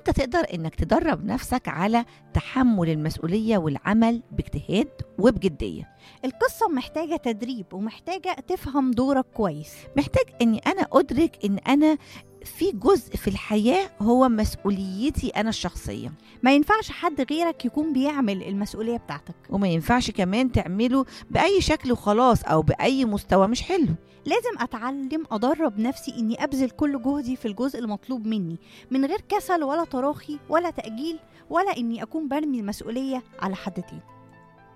انت تقدر انك تدرب نفسك على تحمل المسؤوليه والعمل باجتهاد وبجديه القصة محتاجة تدريب ومحتاجة تفهم دورك كويس محتاج اني انا ادرك ان انا في جزء في الحياه هو مسؤوليتي انا الشخصيه ما ينفعش حد غيرك يكون بيعمل المسؤولية بتاعتك وما ينفعش كمان تعمله باي شكل وخلاص او باي مستوى مش حلو لازم أتعلم أدرب نفسي إني أبذل كل جهدي في الجزء المطلوب مني من غير كسل ولا تراخي ولا تأجيل ولا إني أكون برمي المسؤولية على حد تاني